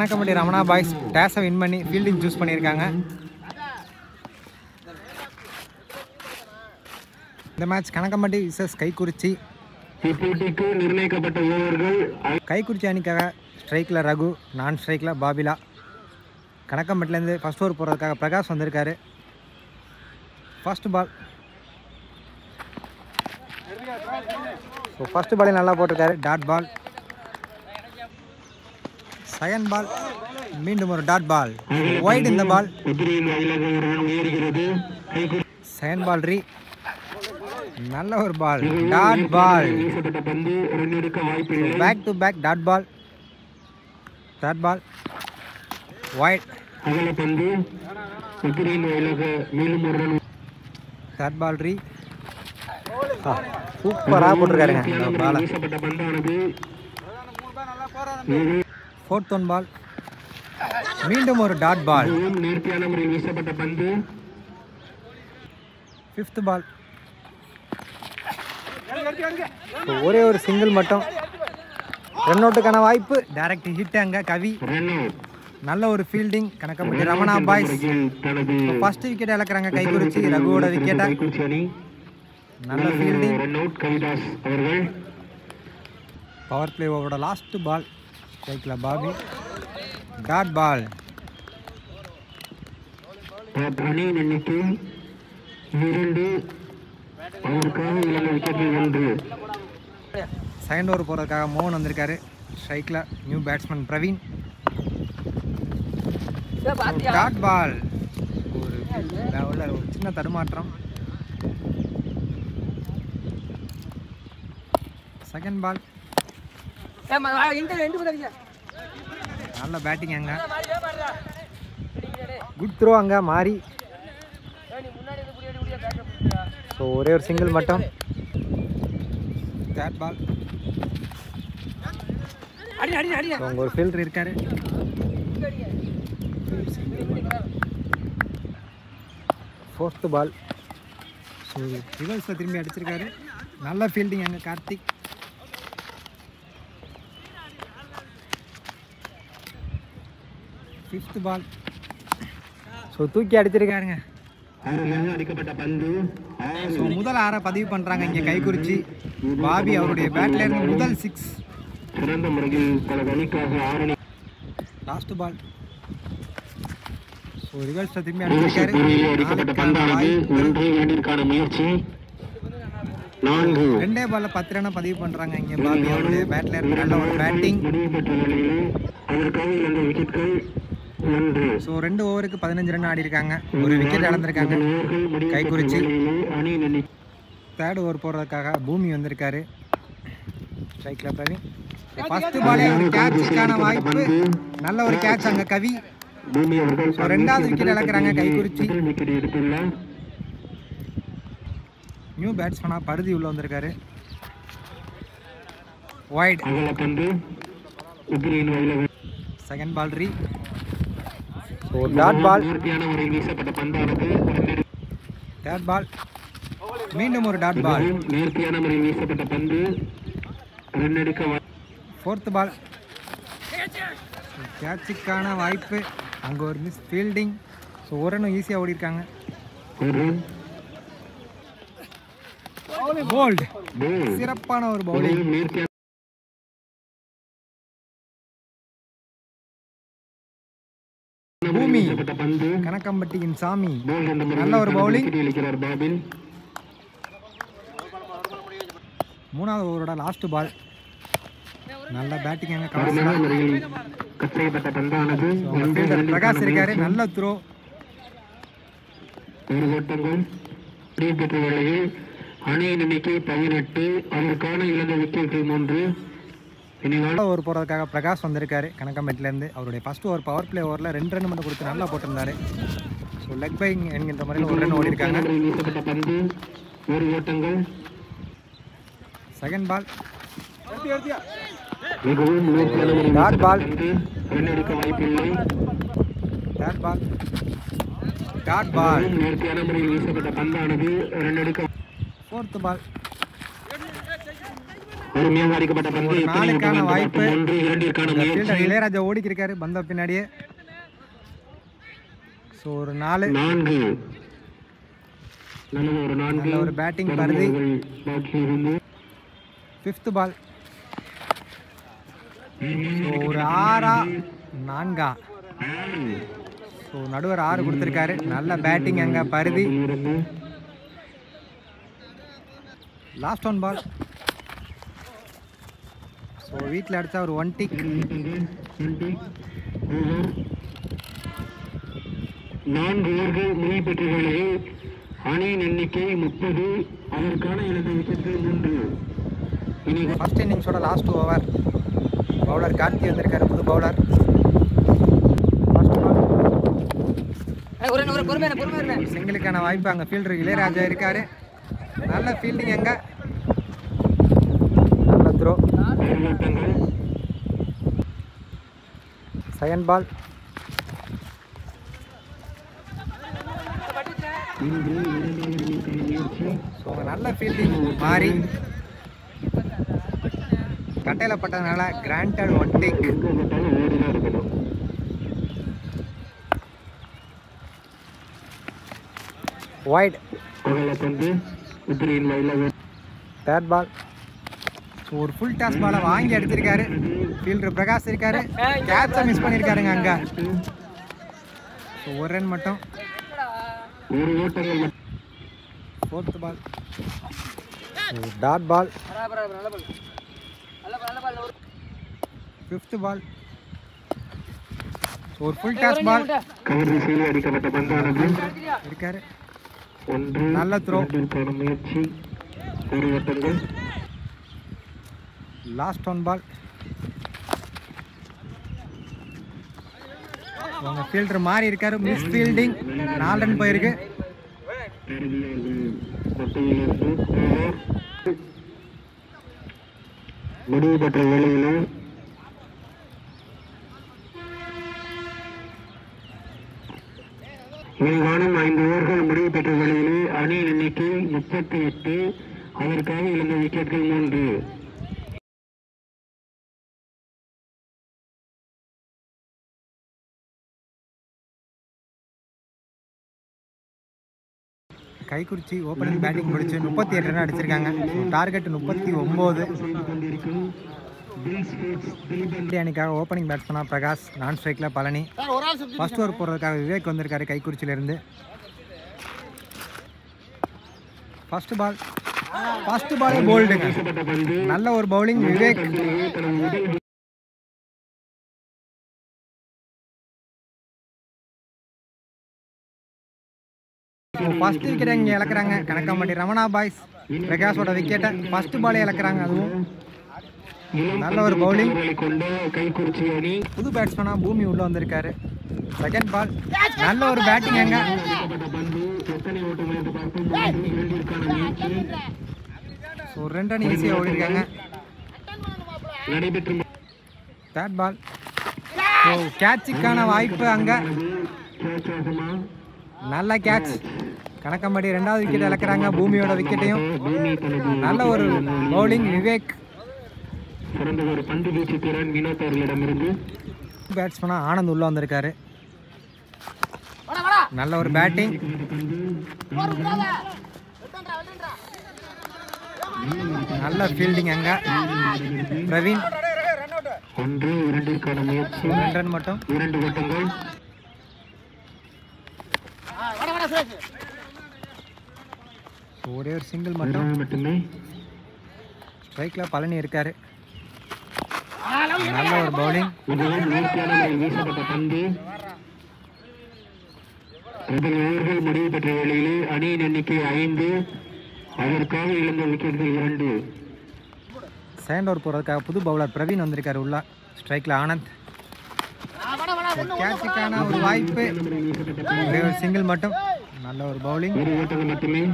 Kanakkampatti Ramana boys டேஸை win பண்ணி fielding choose பண்ணியிருக்காங்க இந்த மேட்ச் கணக்கம்பட்டி விசஸ் கைக்குறிச்சி இப்போட்டிக்கு நிர்ணயிக்கப்பட்ட ஓவர்கள் கைக்குறிச்சி அணிக்காக ஸ்ட்ரைக்கில் ரகு நான் ஸ்ட்ரைக்கில் பாபிலா கணக்கம்பட்டிலேருந்து ஃபஸ்ட் ஓவர் போடுறதுக்காக பிரகாஷ் வந்திருக்காரு ஃபர்ஸ்ட் பால் ஸோ ஃபர்ஸ்ட் பாலே நல்லா போட்டிருக்காரு டாட் பால் செகண்ட் பால் மீண்டும் ஒரு டாட் பால் ஒயிட் இந்த பால் எதிரியின் வாயிலாக ஒரு ரன் உயர்கிறது கைக்குறி செகண்ட் பால் ரீ நல்ல ஒரு பால் டாட் பால் வீசப்பட்ட பந்து ரன் எடுக்க வாய்ப்பில்லை back to back dot ball third ball wide அகல பந்து எதிரியின் வாயிலாக மேலும் ஒரு ரன் தேர்ட் பால் ரீ சூப்பராக போட்டிருக்காருங்க இந்த பாலை வீசப்பட்ட பந்தானது ஃபோர்த் ஒன் பால் மீண்டும் ஒரு டாட் பால் மிகவும் நேர்த்தியான முறையில் வீசப்பட்ட பந்து ஃபிஃப்த் பால் ஒரே ஒரு சிங்கிள் மட்டும் ரன் அவுட்டுக்கான வாய்ப்பு டைரக்ட் ஹிட் அங்கே கவி ரன் அவுட் நல்ல ஒரு ஃபீல்டிங் கணக்கம்பட்டி ரமணா பாய்ஸ் தனது ஃபர்ஸ்ட் விக்கெட் இழக்கிறாங்க கைக்குறிச்சி ரகுவோட விக்கெட்டை கைக்குறிச்சி அணி நல்ல ஃபீல்டிங் ரன் அவுட் கவிதாஸ் அவர்கள் பவர் பிளே ஓவரோட லாஸ்ட் பால் ஸ்ட்ரைக்கில் பாபி டாட் பால் அணியின் எண்ணிக்கை இரண்டு அவருக்காக இலங்கை விக்கெட்டில் ஒன்று செகண்ட் ஓவர் போகிறதுக்காக மோகன் வந்திருக்காரு ஸ்ட்ரைக்கில் new batsman Praveen dot ball ஒரு லெவலில் ஒரு சின்ன தடுமாற்றம் செகண்ட் பால் நல்ல பேட்டிங் அங்கே குட் த்ரோ அங்கே மாறி ஸோ ஒரே ஒரு சிங்கிள் மட்டும் தேர்ட் பால் உங்க ஒரு ஃபீல்டர் இருக்காரு ஃபோர்த்து பால் ஸோ ரிவர்ஸில் திரும்பி அடிச்சிருக்காரு நல்ல ஃபீல்டிங் அங்கே கார்த்திக் ஃபிஃப்த் பால் ஸோ தூக்கி அடிச்சிருக்காருங்க அருமையாக அடிக்கப்பட்ட பந்து ஸோ முதல் ஆறை பதிவு பண்ணுறாங்க இங்கே கைக்குறிச்சி பாபி அவருடைய பேட்ல இருந்து முதல் சிக்ஸ் சிறந்த முறையில் தனது அணிக்காக ஆரணி லாஸ்ட் பால் ஸோ ரிவர்ஸில் திரும்பி அடிச்சிருக்காரு முறையில் அடிக்கப்பட்ட நாலுக்கான பந்தானது வாய்ப்பு. ஒன்றே இரண்டிற்கான முயற்சி நான்கு ரெண்டே பால்ல பத்து ரனை பதிவு பண்றாங்க இங்க பாபி அவருடைய பேட்ல இருந்து நல்ல ஒரு பேட்டிங் முடிவு பெற்ற நிலையிலே அதற்காக இரண்டு விக்கெட்கள் ஒன்று ஸோ ரெண்டு ஓவருக்கு பதினஞ்சு ரன் ஆடி இருக்காங்க ஒரு விக்கெட் இழந்திருக்காங்க ஓவர்கள் முடிவு பெற்ற கைக்குறிச்சி நிலையிலே அணியின் எண்ணிக்கை தேர்ட் ஓவர் போடுறதுக்காக பூமி வந்திருக்காரு ஸ்ட்ரைக்கில் பிரவீன் ஃபர்ஸ்ட் பாலே ஒரு கேட்சுக்கான வாய்ப்பு நல்ல ஒரு கேட்ச் அங்க கவி பூமி அவர்கள் ஸோ ரெண்டாவது விக்கெட் இழக்கிறாங்க கைக்குறிச்சி முதல் விக்கெட் எடுத்துள்ளார் நியூ பேட்ஸ்மேனா பருதி உள்ள வந்திருக்காரு ஒயிட் அகல பந்து எதிரியின் வாயிலாக செகண்ட் பால் ரீ ஸோ டாட் பால் நேர்த்தியான முறையில் வீசப்பட்ட பந்தானது இரண்டு தேர்ட் பால் மீண்டும் ஒரு டாட் பால் மிகவும் நேர்த்தியான முறையில் வீசப்பட்ட பந்து ரன் எடுக்க வா- ஃபோர்த்து பால் கேட்சுக்கான வாய்ப்பு அங்கே ஒரு மிஸ் ஃபீல்டிங் ஸோ ஒரு ரன்னும் ஈஸியாக ஓடிருக்காங்க ஒரு போல்டு ball. சிறப்பான ஒரு பவுலிங் மிகவும் நேர்த்தியான பூமி வீசப்பட்ட பந்து கனக்கம்பட்டியின் சாமி ball என்ற முறையில் நல்ல ஒரு தனது bowling. wicket இழக்கிறார் பாபின் மூணாவது ஓவரோட லாஸ்ட் பால் நல்ல பேட்டிங் அங்கே அருமையான கவர்ஸ் முறையில் கட் செய்யப்பட்ட பந்தானது ஒன்று ஃபீல்டர் இரண்டிற்கான பிரகாஷ் இருக்காரு முயற்சி. நல்ல த்ரோ ஒரு ஓட்டங்கள் முடிவு பெற்ற வேளையில் அணியின் எண்ணிக்கை பதினெட்டு அதற்கான இழந்த விக்கெட்டுகள் மூன்று இனிவால் ஓவர் போகிறதுக்காக பிரகாஷ் வந்திருக்காரு கனக்கம்பட்டிலேருந்து அவருடைய ஃபர்ஸ்ட் ஓவர் பவர் பிளே ஓவரில் ரெண்டு ரன் மட்டும் கொடுத்து நல்லா போட்டிருந்தாரு ஸோ லெக் பை என்கின்ற முறையில் ஒரு ரன் ஓடி இருக்காங்க முறையில் வீசப்பட்ட பந்து ஒரு ஓட்டங்கள் செகண்ட் பால் மிகவும் முயற்சியான முறையில் Dot ball. பந்து ரன் எடுக்க வாய்ப்பில்லை தேர்ட் பால் டாட் பால் மிகவும் நேர்த்தியான முறையில் வீசப்பட்ட பந்தானது ரன் எடுக்க ஃபோர்த்து பால் அருமையாக அடிக்கப்பட்ட பந்து ஒரு எத்தனை நாளுக்கான ஓட்டங்கள் வாய்ப்பு. ஒன்று இரண்டிற்கான முயற்சி ஃபீல்டர் இளையராஜா ஓடிக்கிருக்காரு பந்த பின்னாடியே ஸோ ஒரு நாலு நான்கு நல்ல ஒரு நான்கு நல்ல ஒரு batting பருதி. பாக்கி இருந்து ஃபிஃப்த் பால் ஸோ ஒரு ஆறா நான்கா ஸோ நடுவர் ஆறு கொடுத்துருக்காரு நல்ல பேட்டிங் அங்கே பருதி இருந்து லாஸ்ட் ஒன் பால் ஸோ வீட்டில் அடித்தா ஒரு ஒன் டிக் நான்கு ஓவர்கள் முடிவு பெற்ற வேளையில் அணியின் எண்ணிக்கை முப்பது அதற்கான இழந்த விக்கெட்டுகள் மூன்று இனி ஃபர்ஸ்ட் இன்னிங்ஸோட லாஸ்ட் ஓவர் பவுலர் கார்த்தி வந்திருக்காரு புது பவுலர் சிங்கிளுக்கான வாய்ப்பு அங்கே ஃபீல்டர் இளையராஜா இருக்காரு நல்ல ஃபீல்டிங் அங்கே நல்ல த்ரோ ஏழு ஓட்டங்கள் செகண்ட் பால் இன்று இரண்டாவது அணிக்கான முயற்சி ஸோ நல்ல ஃபீல்டிங் மாறி கட்டையில் பட்டதுனால கிராண்டட் ஒன் டேக் எங்க போட்டாலும் ஓடிதான் இருக்கணும் ஒயிட் அகல பந்து உதிரியின் வயல தேர்ட் பால் ஸோ ஒரு ஃபுல் டாஸ் பாலை வாங்கி அடிச்சிருக்காரு ஃபீல்டர் பிரகாஷ் இருக்காரு கேட்சை மிஸ் பண்ணியிருக்காருங்க அங்கே ஸோ ஒரு ரன் மட்டும் ஒரு ஓட்டங்கள் மட்டும் fourth ball dot ball fifth ball ஒரு ஃபுல் டாஸ் பால் கவர் திசையில் அடிக்கப்பட்ட பந்தானது இருக்காரு ஒன்று நல்ல throw. இரண்டிற்கான முயற்சி ஒரு ஓட்டங்கள் லாஸ்ட் ஒன் பால் உங்க ஃபீல்டர் மாறி இருக்காரு மிஸ் ஃபீல்டிங் நாலு ரன் போயிருக்கு மொட்டையிலிருந்து ஓவர் முடிவு பெற்ற வேளையில் இங்காணும் ஐந்து ஓவர்கள் முடிவு பெற்ற வேளையிலே அணியின் எண்ணிக்கை முப்பத்தி எட்டு அதற்காக இழந்த விக்கெட்கள் மூன்று கைக்குறிச்சி ஓப்பனிங் பேட்டிங் முடிச்சு முப்பத்தி எட்டு ரன் அடிச்சிருக்காங்க டார்கெட் முப்பத்தி ஒம்பது சென்று கொண்டிருக்கும் பில் ஸ்போர்ட்ஸ் திலீபன் இந்திய அணிக்காக ஓப்பனிங் பேட்ஸ்மனாக பிரகாஷ் நான் ஸ்ட்ரைக்கில் பழனி ஃபர்ஸ்ட் ஓவர் போடுறதுக்காக விவேக் வந்திருக்காரு கைக்குறிச்சியிலேருந்து ஃபர்ஸ்ட் பால் ஃபர்ஸ்ட் பாலே போல்டுங்க வீசப்பட்ட பந்து நல்ல ஒரு பவுலிங் விவேக் பந்திலேயே தனது முதல் ஃபர்ஸ்ட் விக்கெட் இங்கே இழக்கிறாங்க கணக்காம்பட்டி ரமணா பாய்ஸ் பிரகாஷோட விக்கெட்டை ஃபர்ஸ்ட் பாலே இழக்கிறாங்க அதுவும் நல்ல ஒரு bowling. வீரர்களை கொண்ட கைக்குறிச்சி அணி புது பேட்ஸ்மனாக பூமி உள்ளே வந்திருக்காரு செகண்ட் பால் நல்ல ஒரு பேட்டிங் எங்க வீசப்பட்ட பந்து எத்தனை ஓட்டங்கள் என்று பார்ப்போம் மூன்று, இரண்டிற்கான முயற்சி ஸோ ஒரு ரெண்டு ரன் ஈஸியாக ஓடிருக்காங்க நடைபெற்று தேர்ட் பால் ஸோ கேட்சுக்கான வாய்ப்பு அங்கே கேட்ச் ஆகுமா நல்ல கேட்ச் கணக்கம்பட்டி ரெண்டாவது விக்கெட் இழக்கிறாங்க பூமியோட விக்கெட்டையும் பூமி தனது நல்ல ஒரு பவுலிங் விவேக் சிறந்த ஒரு பந்து வீச்சு திறன் வினோத் அவர்களிடமிருந்து பேட்ஸ்மனாக ஆனந்த் உள்ளே வந்திருக்காரு நல்ல ஒரு பேட்டிங் நல்ல ஃபீல்டிங் அங்கே பிரவீன் ஒன்று இரண்டிற்கான முயற்சி ரெண்டு ரன் மட்டும் இரண்டு ஓட்டங்கள் ஒரே ஒரு சிங்கிள் மட்டும் இரண்டு மட்டுமே ஸ்ட்ரைக்கில் பழனி இருக்காரு நல்ல ஒரு பவுலிங் மிகவும் நேர்த்தியான முறையில் வீசப்பட்ட பந்து முதல் ஓவர்கள் முடிவு பெற்ற வேளையிலே அணியின் எண்ணிக்கை ஐந்து அதற்காக இழந்த விக்கெட்டுகள் இரண்டு செகண்ட் ஓவர் போகிறதுக்காக புது பவுலர் பிரவீன் வந்திருக்காரு உள்ள ஸ்ட்ரைக்கில் ஆனந்த் கேட்சுக்கான ஒரு வாய்ப்பு ஒரே ஒரு சிங்கிள் மட்டும் நல்ல ஒரு பவுலிங் ஒரு ஓட்டங்கள் மட்டுமே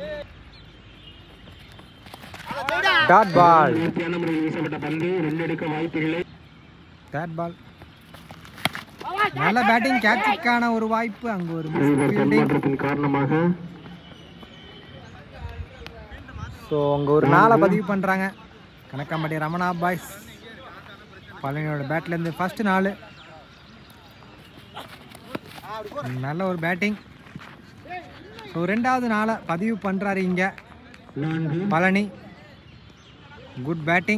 டாட் பால் நேர்த்தியான முறையில் வீசப்பட்ட பந்து ரெண்டு எடுக்க வாய்ப்பில்லை தேர்ட் பால் நல்ல பேட்டிங் கேட்சுக்கான ஒரு வாய்ப்பு அங்கே ஒரு இவர் ஃபீல்டிங் தன்மாற்றத்தின் காரணமாக ஸோ அங்கே ஒரு நாளை பதிவு பண்ணுறாங்க கணக்காம்பட்டி ரமணா பாய்ஸ் பழனியோட பேட்லேருந்து ஃபஸ்ட்டு நாலு நல்ல ஒரு பேட்டிங் ஸோ ரெண்டாவது நாளை பதிவு பண்ணுறாரு இங்கே நான்கு Palani good batting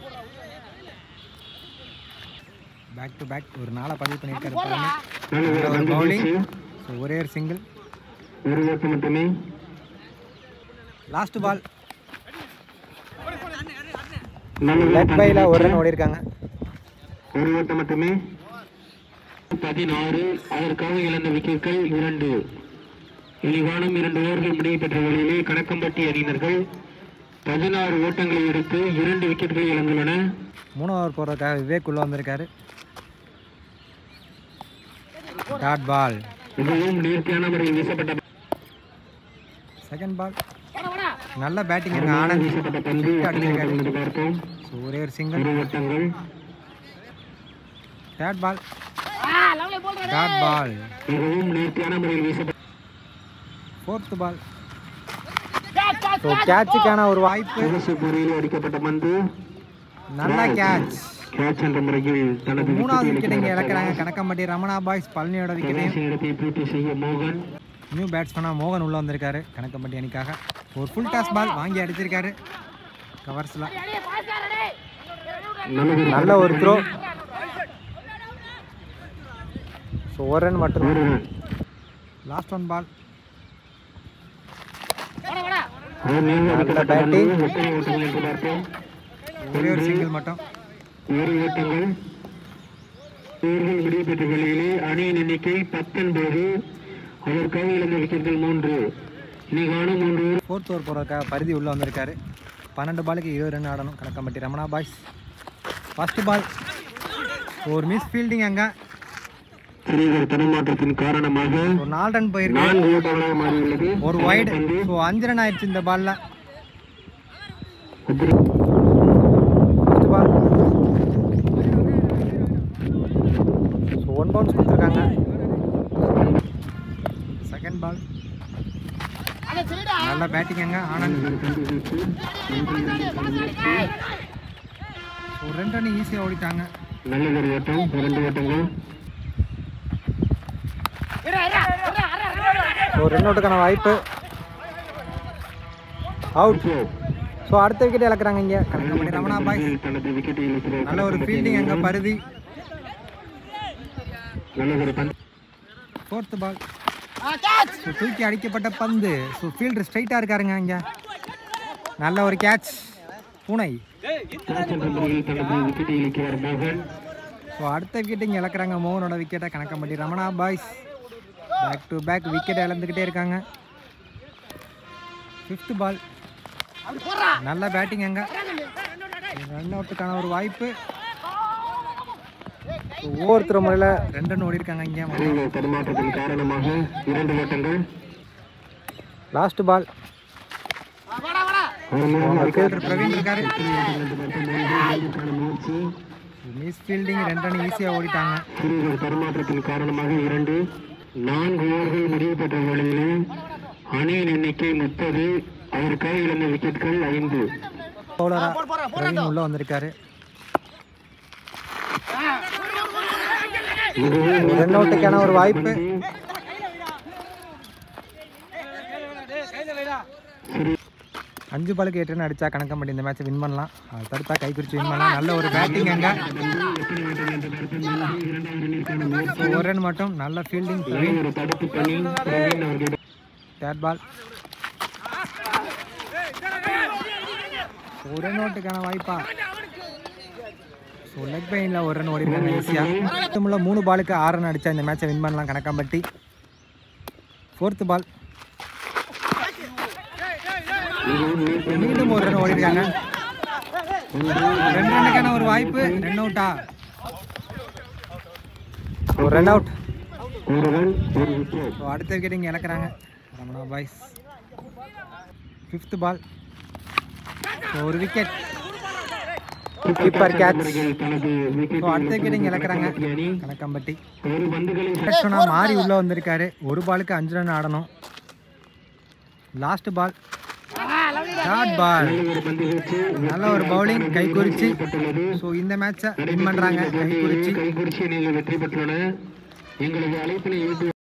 back to back ஒரு நாளை பதிவு பண்ணியிருக்காரு பழனி நல்ல நல்ல ஒரு ஒரு பவுலிங் பவுலிங் ஸோ ஒரே ஒரு சிங்கிள் ஒரு ஓட்டம் மட்டுமே லாஸ்ட் பால் நல்ல ஒரு லெக் பையில் ஒரு ரன் ஓடி இருக்காங்க ஒரு ஓட்டம் மட்டுமே பதினாறு அதற்காக இழந்த விக்கெட்கள் இரண்டு இழிவானம் இரண்டு ஓவர்கள் முடிவு பெற்ற வேளையிலே கணக்கம்பட்டி அணியினர்கள் பதினாறு ஓட்டங்களை எடுத்து இரண்டு விக்கெட்களை இழந்துள்ளன மூணாவது போடுறதுக்காக விவேக் உள்ள வந்திருக்காரு டாட் பால் மிகவும் நேர்த்தியான முறையில் வீசப்பட்ட செகண்ட் பால் நல்ல பேட்டிங் இருக்கு ஆனந்த் வீசப்பட்ட பந்து எத்தனை ஓட்டங்கள் என்று பார்ப்போம் ஸோ ஒரே ஒரு சிங்கிள் இரு ஓட்டங்கள் தேர்ட் பால் டாட் பால் மிகவும் நேர்த்தியான முறையில் வீசப்பட்ட ஃபோர்த் பால் ஸோ கேட்சுக்கான ஒரு வாய்ப்பு சொகுசு முறையில் அடிக்கப்பட்ட பந்து நல்ல கேட்ச் கேட்ச் என்ற முறையில் தனது மூணாவது விக்கெட் இங்கே இழக்கிறாங்க கணக்கம்பட்டி ரமணா பாய்ஸ் பழனியோட விக்கெட்டையும் கடைசி இடத்தை பூர்த்தி செய்ய மோகன் நியூ பேட்ஸ்மேனாக மோகன் உள்ள வந்திருக்காரு கணக்கம்பட்டி அணிக்காக ஒரு ஃபுல் டாஸ் பால் வாங்கி அடிச்சிருக்காரு கவர்ஸில் நல்லது நல்ல ஒரு த்ரோ ஸோ ஒரு ரன் மட்டும் ஒரு run. லாஸ்ட் ஒன் பால் ஒரு நேரம் நல்ல அடிக்கப்பட்ட batting. பந்து எத்தனை ஓட்டங்கள் என்று பார்ப்போம் ஒரே ஒரு சிங்கிள் மட்டும் ஏழு ஓட்டங்கள் இவர்கள் முடிவு பெற்ற வேளையிலே அணியின் எண்ணிக்கை பத்தொன்பது அதற்காக இழந்த விக்கெட்கள் மூன்று இன்னைக்கான மூன்று over ஃபோர்த் ஓவர் போகிறதுக்காக பரிதி உள்ளே வந்திருக்காரு பன்னெண்டு பாலுக்கு இருபது ரன் ஆடணும் Kanakkampatti Ramana boys first ball ஒரு மிஸ் ஃபீல்டிங் அங்கே சிறிதர் தடுமாற்றத்தின் காரணமாக ஒரு நாலு ரன் போயிருக்கு நான்கு ஓட்டங்களாக மாறியுள்ளது ஒரு வைடு ஸோ அஞ்சு ரன் ஆயிடுச்சு இந்த பாலில் உத்திர- first ball so one bounce கொடுத்துருக்காங்க செகண்ட் பால் நல்ல பேட்டிங் அங்கே ஆனந்த் ஒரு ரெண்டு ரன் ஈஸியாக ஓடிட்டாங்க நல்ல ஒரு ஓட்டம் இரண்டு ஓட்டங்கள் ஒரு ரன் அவுட்டுக்கான வாய்ப்பு அவுட் ஸோ அடுத்த விக்கெட் இழக்கிறாங்க இங்கே கணக்கம்பட்டி ரமணா பாய்ஸ் தனது விக்கெட்டை இழக்கிறார். நல்ல ஒரு ஃபீல்டிங் அங்கே பருதி நல்ல ஒரு பந்து ஃபோர்த் பால் ஸோ தூக்கி அடிக்கப்பட்ட பந்து ஸோ ஃபீல்டர் ஸ்ட்ரைட்டாக இருக்காருங்க இங்கே நல்ல ஒரு கேட்ச் பூனை கேட்ச் என்ற முறையில் தனது விக்கெட்டை இழக்கிறார் மோகன் ஸோ அடுத்த விக்கெட் இங்கே இழக்கிறாங்க மோகனோட விக்கெட்டை Kanakkampatti Ramana boys back to back wicket இழந்துக்கிட்டே இருக்காங்க ஃபிஃப்த் பால் நல்ல பேட்டிங் அங்கே ரன் அவுட்டுக்கான ஒரு வாய்ப்பு So, ஒவ்வொருத்தர் முறையில் ரெண்டு ரன் ஓடி இருக்காங்க இங்கே சிறிதர் தடுமாற்றத்தின் காரணமாக இரண்டு ஓட்டங்கள் லாஸ்ட் பால் ஒரு நேரம் ஃபீல்டர் பிரவீன் இருக்காரு அதற்கான முயற்சி மிஸ் ஃபீல்டிங் ரெண்டு ரன் ஈஸியாக ஓடிட்டாங்க சிறிதர் தடுமாற்றத்தின் காரணமாக இரண்டு நான்கு ஓவர்கள் முடிவு பெற்ற வேளையிலே அணியின் எண்ணிக்கை முப்பது அதற்காக இழந்த விக்கெட்கள் ஐந்து பவுலரா பிரவீன் உள்ள வந்திருக்காரு மிகவும் ரன் அவுட்டுக்கான ஒரு வாய்ப்பு அஞ்சு பாலுக்கு எட்டு ரன் அடிச்சா கணக்கம்பட்டி இந்த மேட்சை வின் பண்ணலாம் அது தடுத்தா கை குறிச்சு வின் பண்ணலாம் நல்ல ஒரு பேட்டிங் அங்க So, ஒரு ரன் மட்டும் நல்ல ஃபீல்டிங் பிரவீன் ஒரு தடுப்பு பணி பிரவீன் அவர்களிடம் தேர்ட் பால் ஒரு ரன் அவுட்டுக்கான வாய்ப்பா ஸோ லெக் பெயினில் ஒரு ரன் ஓடி இருக்காங்க ஈஸியாக மொத்தமுள்ள மூணு பாலுக்கு ஆறு ரன் அடிச்சா இந்த மேட்சை வின் பண்ணலாம் கணக்காம்பட்டி ஃபோர்த்து பால் மீண்டும் ஒரு ரன் ஓடி இருக்காங்க ரெண்டு ரன்னுக்கான ஒரு வாய்ப்பு ரன் அவுட்டா ஒரு ரன் அவுட் ஒரு ரன் ஒரு விக்கெட் ஸோ அடுத்த விக்கெட் இங்கே இழக்கிறாங்க Ramana boys fifth ball so ஒரு விக்கெட் கீப்பர் கேட்ச் தனது விக்கெட் ஸோ அடுத்த விக்கெட் இங்கே இழக்கிறாங்க அணி கணக்கம்பட்டி ஒரு பந்துகளை பேட்ஸ்மனா மாறி உள்ளே வந்திருக்காரு ஒரு பாலுக்கு அஞ்சு ரன் ஆடணும் லாஸ்ட் பால் ஷார்ட் பால் நல்ல ஒரு பந்து வீச்சு நல்ல ஒரு பவுலிங் கை குறிச்சு பெற்றுள்ளது ஸோ இந்த மேட்சை வின் பண்ணுறாங்க கை குறிச்சு கைகுறிச்சி நீங்கள் வெற்றி பெற்றுள்ளன எங்களது அழைப்பினை ஏற்று